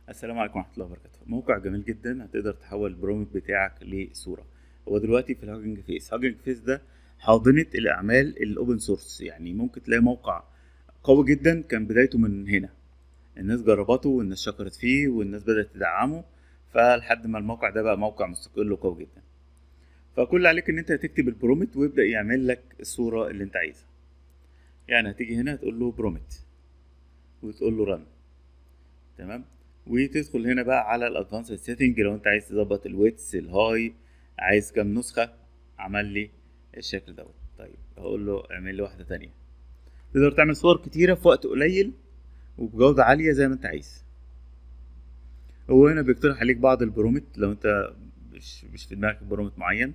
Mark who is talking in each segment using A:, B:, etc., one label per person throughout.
A: السلام عليكم ورحمه الله وبركاته موقع جميل جدا هتقدر تحول البرومت بتاعك لصوره هو دلوقتي في الهاجنج فيس هاجنج فيس ده حاضنه الاعمال الاوبن سورس يعني ممكن تلاقي موقع قوي جدا كان بدايته من هنا الناس جربته والناس شكرت فيه والناس بدات تدعمه فلحد ما الموقع ده بقى موقع مستقل وقوي جدا فكل اللي عليك ان انت هتكتب البرومت ويبدا يعمل لك الصوره اللي انت عايزها يعني هتيجي هنا تقول له برومت وتقول له رن تمام وتدخل هنا بقى على الادفانسد سيتنج لو انت عايز تظبط الويتس الهاي عايز كام نسخه عمل لي الشكل دوت طيب هقول له اعمل لي واحده تانية تقدر تعمل صور كتيره في وقت قليل وبجوده عاليه زي ما انت عايز هو هنا بيقترح عليك بعض البرومت لو انت مش مش في دماغك برومت معين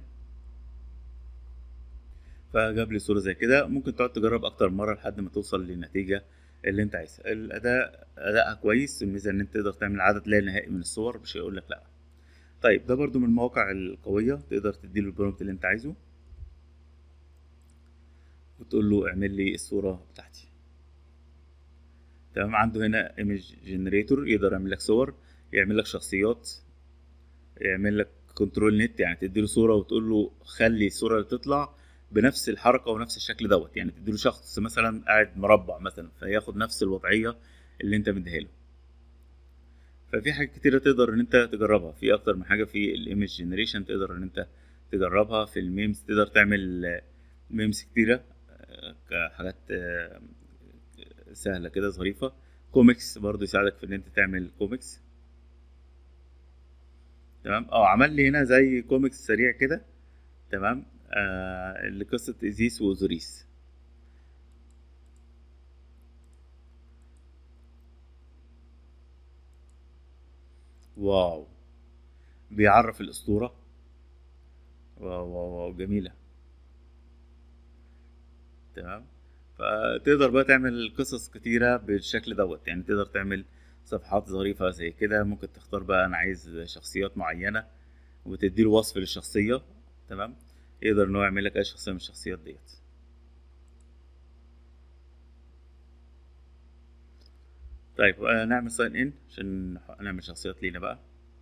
A: فجاب لي صوره زي كده ممكن تقعد تجرب اكتر مره لحد ما توصل للنتيجه اللي انت عايزها الاداء ادائها كويس الميزه ان انت تقدر تعمل عدد لا نهائي من الصور مش هيقول لك لا طيب ده برضو من المواقع القويه تقدر تديله البرومت اللي انت عايزه وتقول له اعمل لي الصوره بتاعتي تمام عنده هنا ايمج جنريتور يقدر يعمل لك صور يعمل لك شخصيات يعمل لك كنترول نت يعني تديله صوره وتقول له خلي الصوره اللي تطلع بنفس الحركه ونفس الشكل دوت يعني تديله شخص مثلا قاعد مربع مثلا فياخد نفس الوضعيه اللي انت مديها له ففي حاجات كتيره تقدر ان انت تجربها في اكتر من حاجه في الايمج جنريشن تقدر ان انت تجربها في الميمز تقدر تعمل ميمز كتيره كحاجات سهله كده ظريفه كوميكس برضو يساعدك في ان انت تعمل كوميكس تمام اه عمل لي هنا زي كوميكس سريع كده تمام آه لقصة إيزيس وأوزوريس واو بيعرف الأسطورة واو واو واو جميلة تمام فتقدر بقى تعمل قصص كتيرة بالشكل دوت يعني تقدر تعمل صفحات ظريفة زي كده ممكن تختار بقى أنا عايز شخصيات معينة وتديله وصف للشخصية تمام يقدر ان هو يعمل لك اي شخصيه من الشخصيات ديت طيب نعمل ساين ان عشان نعمل شخصيات لينا بقى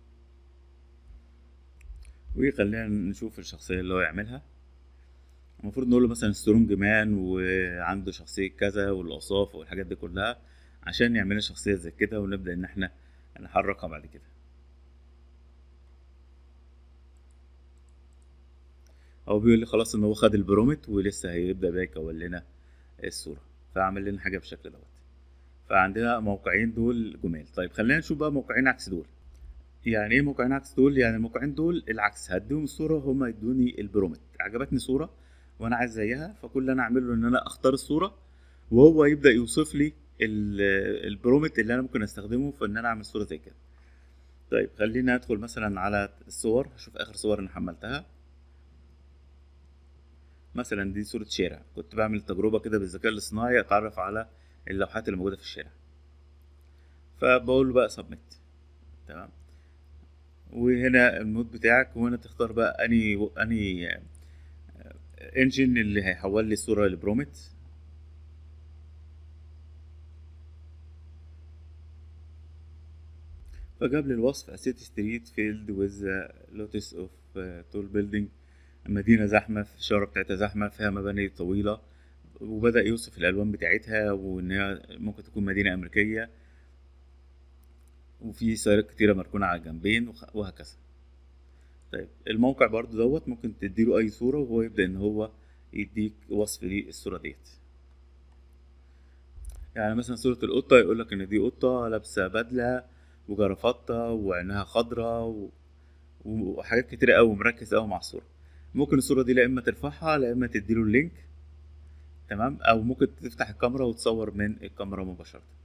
A: وخلينا نشوف الشخصيه اللي هو يعملها المفروض نقول له مثلا سترونج مان وعنده شخصيه كذا والاوصاف والحاجات دي كلها عشان يعمل لنا شخصيه زي كده ونبدا ان احنا نحركها بعد كده هو بيقول لي خلاص ان هو خد البرومت ولسه هيبدا بقى يكون لنا الصوره فعمل لنا حاجه بالشكل دوت فعندنا موقعين دول جمال طيب خلينا نشوف بقى موقعين عكس دول يعني ايه موقعين عكس دول يعني الموقعين دول العكس هديهم الصوره هما يدوني البرومت عجبتني صوره وانا عايز زيها فكل اللي انا اعمله ان انا اختار الصوره وهو يبدا يوصف لي البرومت اللي انا ممكن استخدمه في ان انا اعمل صوره زي كده طيب خلينا ادخل مثلا على الصور اشوف اخر صور انا حملتها مثلا دي صورة شارع كنت بعمل تجربة كده بالذكاء الاصطناعي اتعرف على اللوحات اللي موجودة في الشارع فبقول له بقى سبميت تمام وهنا المود بتاعك وهنا تختار بقى اني اني انجن اللي هيحول لي الصورة لبرومت فجاب لي الوصف اسيت ستريت فيلد ويز لوتس اوف تول بيلدينج مدينة زحمة في الشوارع بتاعتها زحمة فيها مباني طويلة وبدأ يوصف الألوان بتاعتها وإنها ممكن تكون مدينة أمريكية وفي سيارات كتيرة مركونة على الجنبين وهكذا طيب الموقع برضو دوت ممكن تديله أي صورة وهو يبدأ إن هو يديك وصف للصورة ديت يعني مثلا صورة القطة يقولك إن دي قطة لابسة بدلة وجرافطة وعينها خضرة و... وحاجات كتيرة أوي مركز أوي مع الصورة ممكن الصورة دي لا إما ترفعها لا إما تديله اللينك تمام أو ممكن تفتح الكاميرا وتصور من الكاميرا مباشرة